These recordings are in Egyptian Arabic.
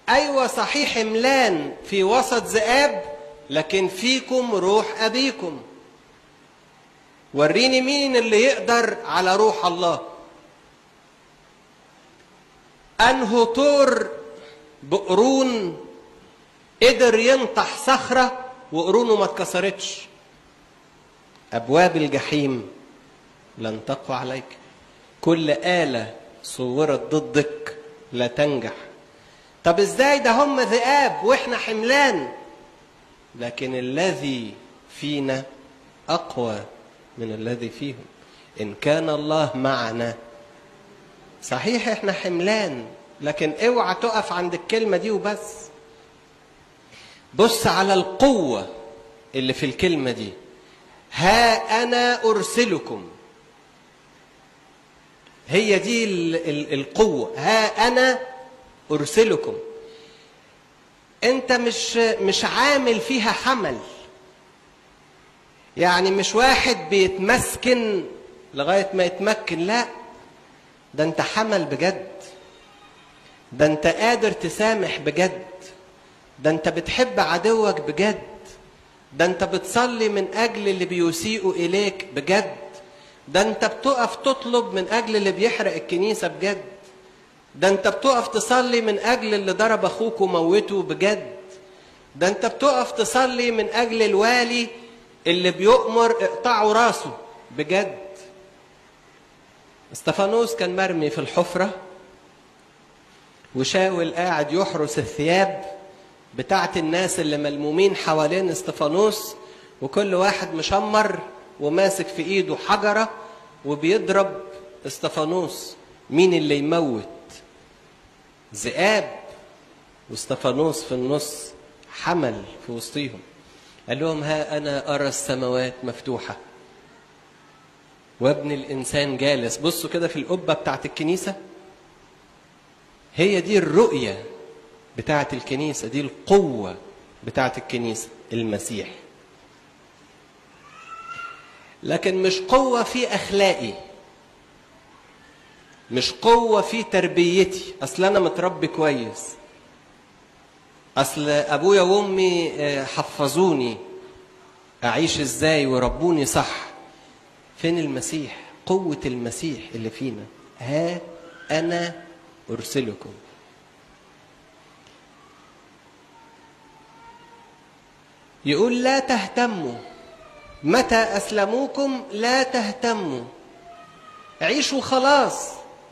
ايوه صحيح حملان في وسط ذئاب لكن فيكم روح ابيكم وريني مين اللي يقدر على روح الله انه طور بقرون قدر ينطح صخره وقرونه ما اتكسرتش ابواب الجحيم لن تقوى عليك كل آلة صورت ضدك لا تنجح طب ازاي ده هم ذئاب واحنا حملان لكن الذي فينا اقوى من الذي فيهم ان كان الله معنا صحيح احنا حملان لكن اوعى تقف عند الكلمه دي وبس بص على القوه اللي في الكلمه دي ها انا ارسلكم هي دي ال- ال- القوه ها انا ارسلكم انت مش مش عامل فيها حمل يعني مش واحد بيتمسكن لغايه ما يتمكن لا ده انت حمل بجد ده انت قادر تسامح بجد ده انت بتحب عدوك بجد ده انت بتصلي من اجل اللي بيسيئوا اليك بجد ده انت بتقف تطلب من اجل اللي بيحرق الكنيسه بجد ده انت بتقف تصلي من اجل اللي ضرب اخوك وموته بجد ده انت بتقف تصلي من اجل الوالي اللي بيؤمر اقطعوا راسه بجد استفانوس كان مرمي في الحفرة وشاول قاعد يحرس الثياب بتاعت الناس اللي ملمومين حوالين استفانوس وكل واحد مشمر وماسك في ايده حجرة وبيضرب استفانوس مين اللي يموت ذئاب واستفانوس في النص حمل في وسطيهم قال لهم ها انا ارى السماوات مفتوحه وابن الانسان جالس بصوا كده في القبه بتاعت الكنيسه هي دي الرؤيه بتاعت الكنيسه دي القوه بتاعت الكنيسه المسيح لكن مش قوه في اخلاقي مش قوه في تربيتي اصل انا متربي كويس اصل ابويا وامي آه، حفظوني اعيش ازاي وربوني صح فين المسيح قوه المسيح اللي فينا ها انا ارسلكم يقول لا تهتموا متى اسلموكم لا تهتموا عيشوا خلاص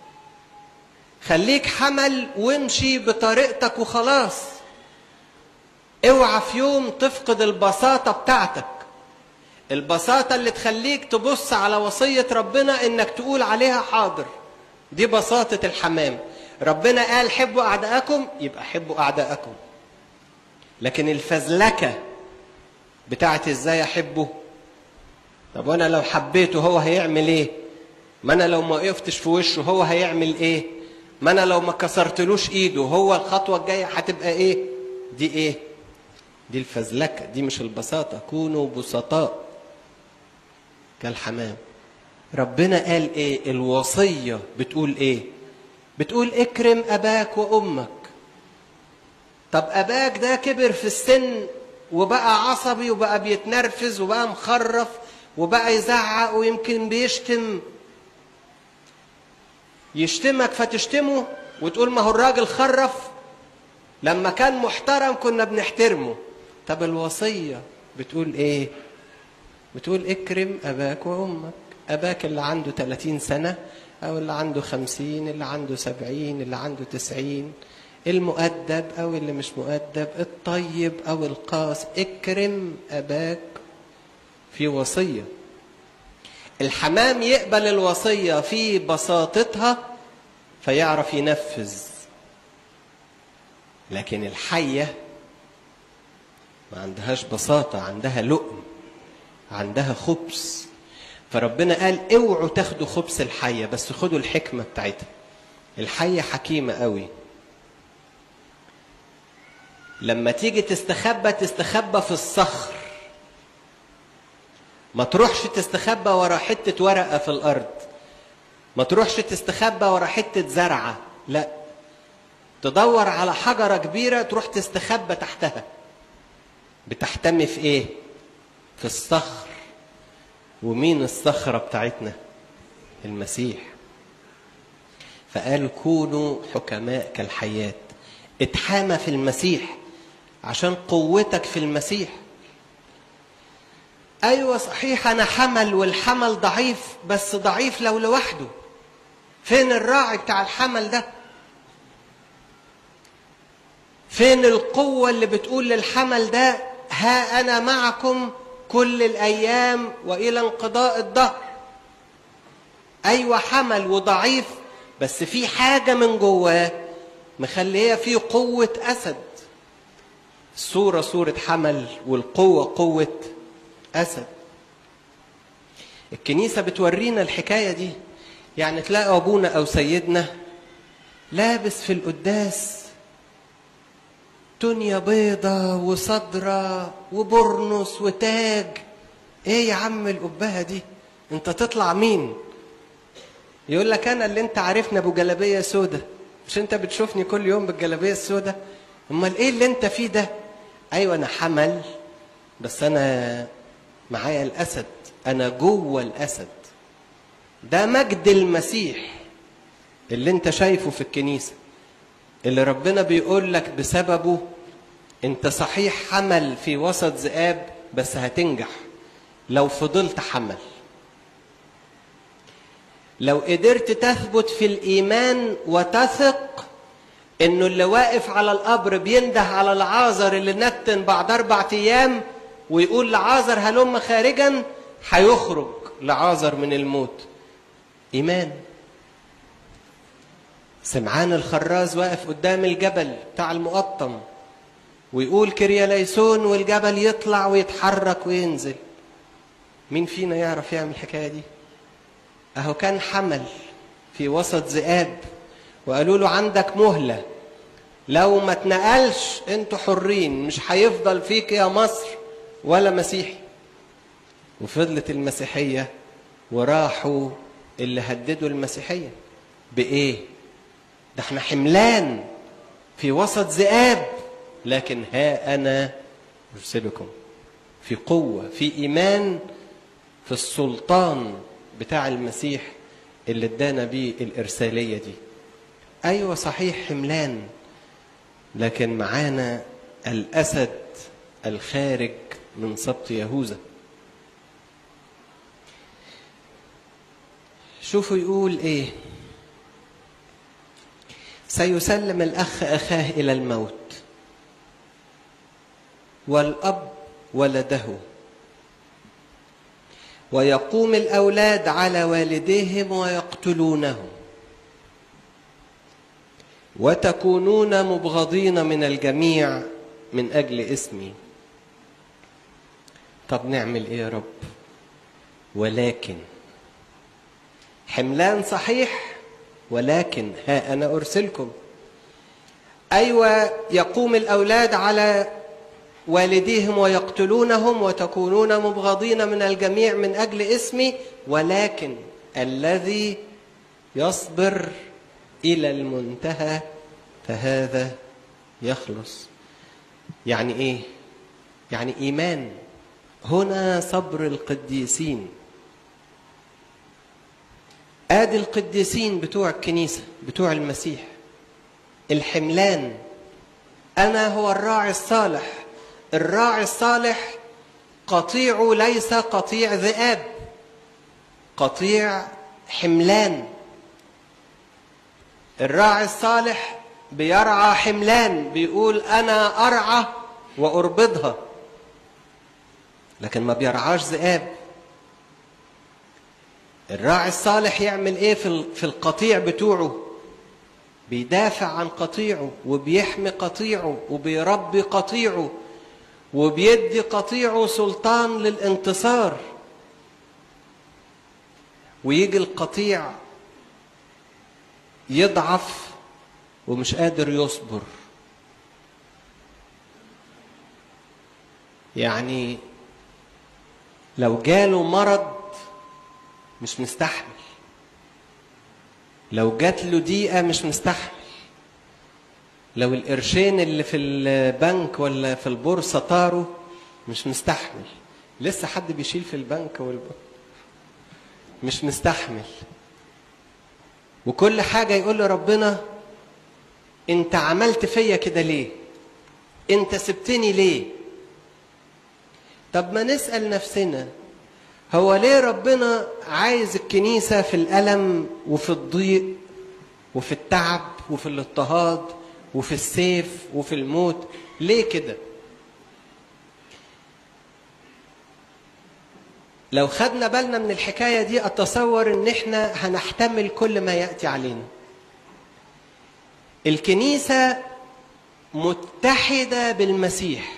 خليك حمل وامشي بطريقتك وخلاص اوعى في يوم تفقد البساطة بتاعتك البساطة اللي تخليك تبص على وصية ربنا انك تقول عليها حاضر دي بساطة الحمام ربنا قال حبوا أعداءكم يبقى حبوا أعداءكم لكن الفزلكة بتاعت ازاي أحبه طب وأنا لو حبيته هو هيعمل إيه ما أنا لو ما وقفتش في وشه هو هيعمل إيه ما أنا لو ما كسرتلوش إيده هو الخطوة الجاية هتبقى إيه دي إيه دي الفزلكة دي مش البساطة كونوا بسطاء كالحمام ربنا قال ايه الوصية بتقول ايه بتقول اكرم اباك وامك طب اباك ده كبر في السن وبقى عصبي وبقى بيتنرفز وبقى مخرف وبقى يزعق ويمكن بيشتم يشتمك فتشتمه وتقول ما هو الراجل خرف لما كان محترم كنا بنحترمه طب الوصية بتقول ايه بتقول اكرم اباك وامك اباك اللي عنده 30 سنة او اللي عنده 50 اللي عنده 70 اللي عنده 90 المؤدب او اللي مش مؤدب الطيب او القاس اكرم اباك في وصية الحمام يقبل الوصية في بساطتها فيعرف ينفذ لكن الحية ما عندهاش بساطة عندها لؤم عندها خبز فربنا قال اوعوا تاخدوا خبز الحية بس خدوا الحكمة بتاعتها الحية حكيمة قوي لما تيجي تستخبى تستخبى في الصخر ما تروحش تستخبى ورا حتة ورقة في الأرض ما تروحش تستخبى ورا حتة زرعة لا تدور على حجرة كبيرة تروح تستخبى تحتها بتحتمي في ايه في الصخر ومين الصخرة بتاعتنا المسيح فقال كونوا حكماء كالحياة اتحامى في المسيح عشان قوتك في المسيح ايوه صحيح انا حمل والحمل ضعيف بس ضعيف لو لوحده فين الراعي بتاع الحمل ده فين القوة اللي بتقول للحمل ده ها أنا معكم كل الأيام وإلى انقضاء الدهر أيوة حمل وضعيف بس في حاجة من جواه مخليه فيه قوة أسد الصورة صورة حمل والقوة قوة أسد الكنيسة بتورينا الحكاية دي يعني تلاقي أبونا أو سيدنا لابس في القداس تونيا بيضة وصدرة وبرنس وتاج ايه يا عم القبهة دي انت تطلع مين يقول لك انا اللي انت عارفنا ابو جلابية سودة مش انت بتشوفني كل يوم بالجلابية السودة امال ايه اللي انت فيه ده ايوه انا حمل بس انا معايا الاسد انا جوه الاسد ده مجد المسيح اللي انت شايفه في الكنيسه اللي ربنا بيقول لك بسببه انت صحيح حمل في وسط ذئاب بس هتنجح لو فضلت حمل لو قدرت تثبت في الايمان وتثق انه اللي واقف على القبر بينده على العازر اللي نتن بعد اربع ايام ويقول لعازر هلم خارجا هيخرج لعازر من الموت ايمان سمعان الخراز واقف قدام الجبل بتاع المقطم ويقول كريا ليسون والجبل يطلع ويتحرك وينزل مين فينا يعرف يعمل الحكايه دي اهو كان حمل في وسط ذئاب وقالوا له عندك مهله لو ما اتنقلش انتوا حرين مش هيفضل فيك يا مصر ولا مسيحي وفضلت المسيحيه وراحوا اللي هددوا المسيحيه بايه ده احنا حملان في وسط ذئاب لكن ها انا ارسلكم في قوه في ايمان في السلطان بتاع المسيح اللي ادانا بيه الارساليه دي ايوه صحيح حملان لكن معانا الاسد الخارج من سبط يهوذا شوفوا يقول ايه سيسلم الاخ اخاه الى الموت والاب ولده ويقوم الاولاد على والديهم ويقتلونهم وتكونون مبغضين من الجميع من اجل اسمي طب نعمل ايه يا رب ولكن حملان صحيح ولكن ها انا ارسلكم ايوه يقوم الاولاد على والديهم ويقتلونهم وتكونون مبغضين من الجميع من اجل اسمي ولكن الذي يصبر الى المنتهى فهذا يخلص يعني ايه يعني ايمان هنا صبر القديسين ادي القديسين بتوع الكنيسه بتوع المسيح الحملان انا هو الراعي الصالح الراعي الصالح قطيع ليس قطيع ذئاب قطيع حملان الراعي الصالح بيرعى حملان بيقول انا ارعى واربضها لكن ما بيرعاش ذئاب الراعي الصالح يعمل ايه في في القطيع بتوعه بيدافع عن قطيعه وبيحمي قطيعه وبيربي قطيعه وبيدي قطيعه سلطان للانتصار ويجي القطيع يضعف ومش قادر يصبر يعني لو جاله مرض مش مستحمل لو جات له دقيقة مش مستحمل لو القرشين اللي في البنك ولا في البورصة طاروا مش مستحمل لسه حد بيشيل في البنك والبنك مش مستحمل وكل حاجة يقول لربنا انت عملت فيا كده ليه انت سبتني ليه طب ما نسأل نفسنا هو ليه ربنا عايز الكنيسة في الألم وفي الضيق وفي التعب وفي الاضطهاد وفي السيف وفي الموت ليه كده لو خدنا بالنا من الحكاية دي أتصور إن إحنا هنحتمل كل ما يأتي علينا الكنيسة متحدة بالمسيح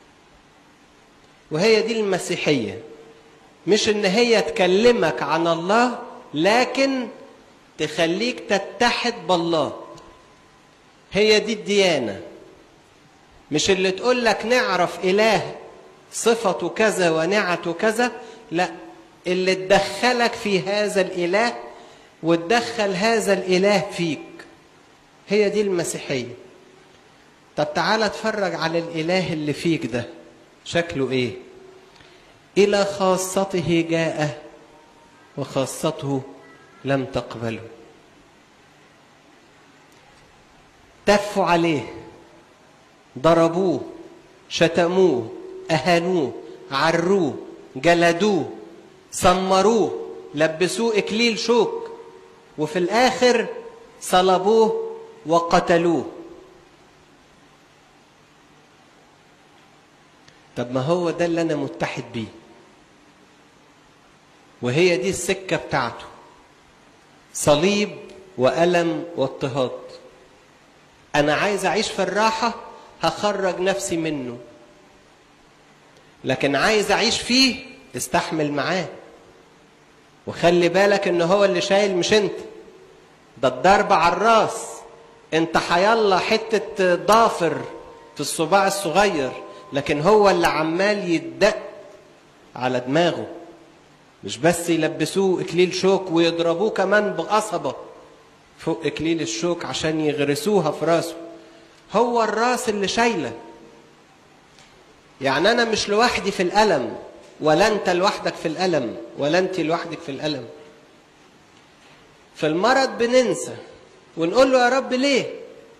وهي دي المسيحية مش إن هي تكلمك عن الله لكن تخليك تتحد بالله هي دي الديانة مش اللي تقول لك نعرف إله صفته كذا ونعته كذا لا اللي تدخلك في هذا الإله وتدخل هذا الإله فيك هي دي المسيحية طب تعالى اتفرج على الإله اللي فيك ده شكله إيه إلى خاصته جاء وخاصته لم تقبله تفوا عليه ضربوه شتموه أهانوه عروه جلدوه سمروه لبسوه إكليل شوك وفي الآخر صلبوه وقتلوه طب ما هو ده اللي أنا متحد بيه وهي دي السكة بتاعته صليب وألم واضطهاد أنا عايز أعيش في الراحة هخرج نفسي منه لكن عايز أعيش فيه استحمل معاه وخلي بالك إن هو اللي شايل مش أنت ده الضرب على الراس أنت حيالله حتة ضافر في الصباع الصغير لكن هو اللي عمال يدق على دماغه مش بس يلبسوه اكليل شوك ويضربوه كمان بقصبة فوق اكليل الشوك عشان يغرسوها في راسه هو الراس اللي شايله يعني انا مش لوحدي في الالم ولا انت لوحدك في الالم ولا انت لوحدك في الالم في المرض بننسى ونقول له يا رب ليه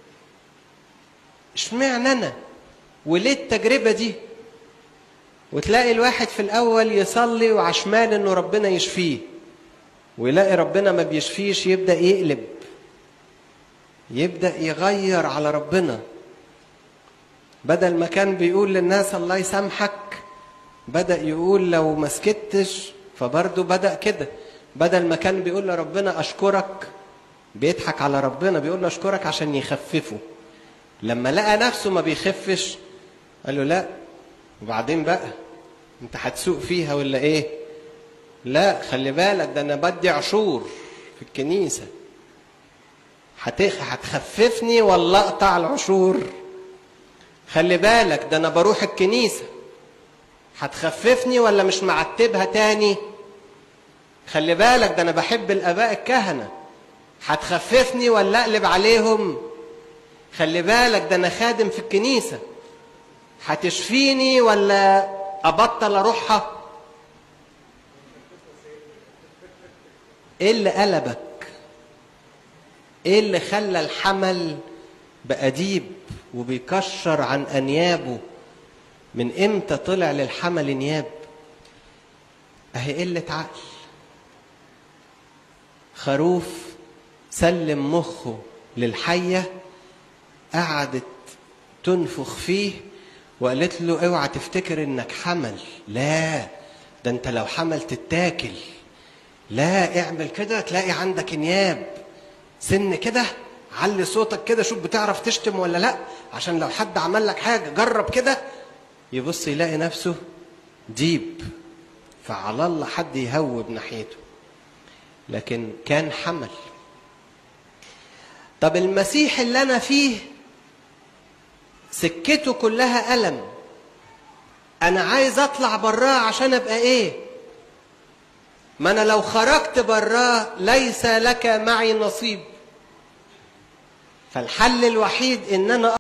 اشمعنى انا وليه التجربه دي وتلاقي الواحد في الاول يصلي وعشمان انه ربنا يشفيه ويلاقي ربنا ما بيشفيش يبدا يقلب يبدا يغير على ربنا بدل ما كان بيقول للناس الله يسامحك بدا يقول لو ما سكتش فبرضه بدا كده بدل ما كان بيقول لربنا اشكرك بيضحك على ربنا بيقول له اشكرك عشان يخففه لما لقى نفسه ما بيخفش قال له لا وبعدين بقى انت هتسوق فيها ولا ايه لا خلي بالك ده انا بدي عشور في الكنيسه هتخ... هتخففني ولا اقطع العشور خلي بالك ده انا بروح الكنيسه هتخففني ولا مش معتبها تاني خلي بالك ده انا بحب الاباء الكهنه هتخففني ولا اقلب عليهم خلي بالك ده انا خادم في الكنيسه هتشفيني ولا ابطل اروحها ايه اللي قلبك ايه اللي خلى الحمل بأديب وبيكشر عن انيابه من امتى طلع للحمل انياب اهي قله عقل خروف سلم مخه للحيه قعدت تنفخ فيه وقالت له اوعى تفتكر انك حمل لا ده انت لو حمل تتاكل لا اعمل كده تلاقي عندك انياب سن كده علي صوتك كده شوف بتعرف تشتم ولا لا عشان لو حد عمل لك حاجه جرب كده يبص يلاقي نفسه ديب فعلى الله حد يهوب ناحيته لكن كان حمل طب المسيح اللي انا فيه سكته كلها ألم أنا عايز أطلع براه عشان أبقى إيه؟ ما أنا لو خرجت براه ليس لك معي نصيب فالحل الوحيد ان انا